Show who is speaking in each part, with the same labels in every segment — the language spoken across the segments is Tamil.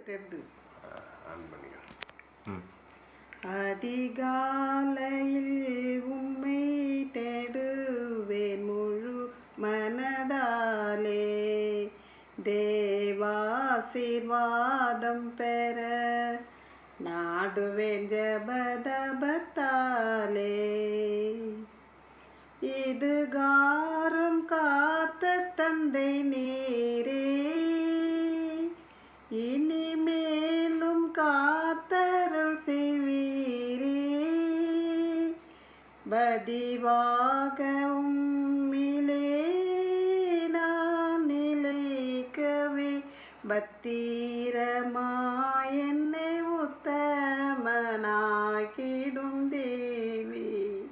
Speaker 1: தெரிது
Speaker 2: ஆன் பண்ணிக்க
Speaker 3: ம்
Speaker 1: அதிகாலையில் உம்மை தேடுவேன் முழு மனதாலே தேவாசீர்வாதம் பெற நாடுவேன் ஜபதபத்தாலே இது காரும் காத்த தந்தை நீரே இனிமேலும் காத்தருள் செய்வீரே பதிவாக உம்மிலே நான் நிலைக்கவே பத்திரமாய் என்னை உத்தமனாக்கிடும் தேவி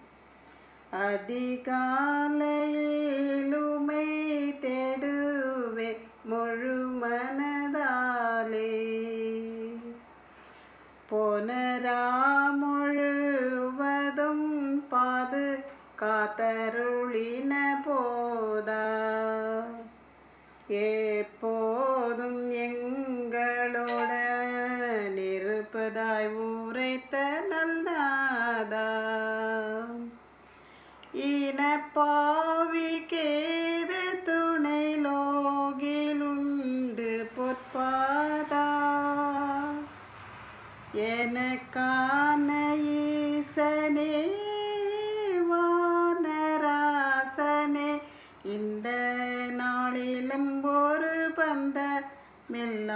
Speaker 1: அதிகாலையிலுமை தேடுவே முழு மனதாலே போனரா முழுவதும் பாது காத்தருளின போதா எப்போதும் எங்களுடன் இருப்பதாய் உரைத்த நல்லாதா இனப்பாவிக்கேது துணை லோகிலுண்டு பொற்பாதா எனக்கான ஈசனே வானராசனே இந்த நாளிலும் ஒரு பந்த மெல்ல